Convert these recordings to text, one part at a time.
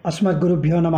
அஸ்மத்குருபியோ நம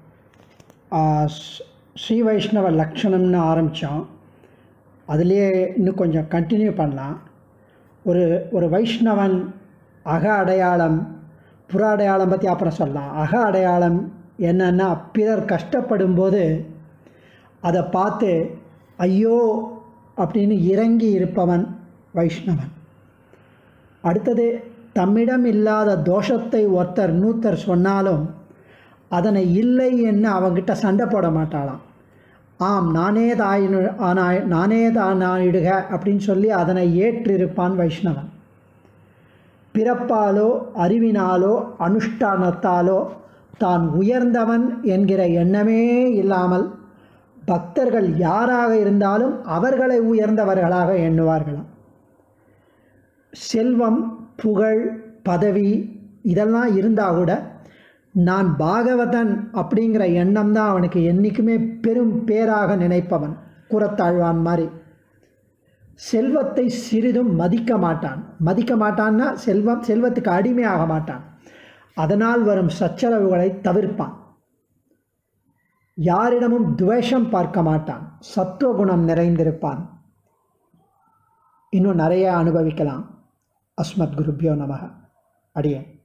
ஸ்ரீ வைஷ்ணவ லக்ஷணம்னு ஆரம்பித்தோம் அதுலேயே இன்னும் கொஞ்சம் கண்டினியூ பண்ணலாம் ஒரு ஒரு வைஷ்ணவன் அக அடையாளம் புற அடையாளம் பற்றி அப்புறம் சொல்லலாம் அக அடையாளம் என்னன்னா பிறர் கஷ்டப்படும் போது அதை பார்த்து ஐயோ அப்படின்னு இறங்கி இருப்பவன் வைஷ்ணவன் அடுத்தது தம்மிடம் இல்லாத தோஷத்தை ஒருத்தர் நூத்தர் சொன்னாலும் அதனை இல்லை என்று அவங்கிட்ட சண்டை போட மாட்டாளாம் ஆம் நானே தாயினு ஆனாய் நானே தானாயிடுக அப்படின்னு சொல்லி அதனை ஏற்றிருப்பான் வைஷ்ணவன் பிறப்பாலோ அறிவினாலோ அனுஷ்டானத்தாலோ தான் உயர்ந்தவன் என்கிற எண்ணமே இல்லாமல் பக்தர்கள் யாராக இருந்தாலும் அவர்களை உயர்ந்தவர்களாக எண்ணுவார்களாம் செல்வம் புகழ் பதவி இதெல்லாம் இருந்தால் கூட நான் பாகவதன் அப்படிங்கிற எண்ணம் தான் அவனுக்கு என்றைக்குமே பெரும் பேராக நினைப்பவன் கூறத்தாழ்வான் மாதிரி செல்வத்தை சிறிதும் மதிக்க மாட்டான் மதிக்க மாட்டான்னா செல்வம் செல்வத்துக்கு அடிமையாக மாட்டான் அதனால் வரும் சச்சரவுகளை தவிர்ப்பான் யாரிடமும் துவேஷம் பார்க்க மாட்டான் சத்துவகுணம் நிறைந்திருப்பான் இன்னும் நிறைய அனுபவிக்கலாம் அஸ்மத் குருபியோ நமக அடியேன்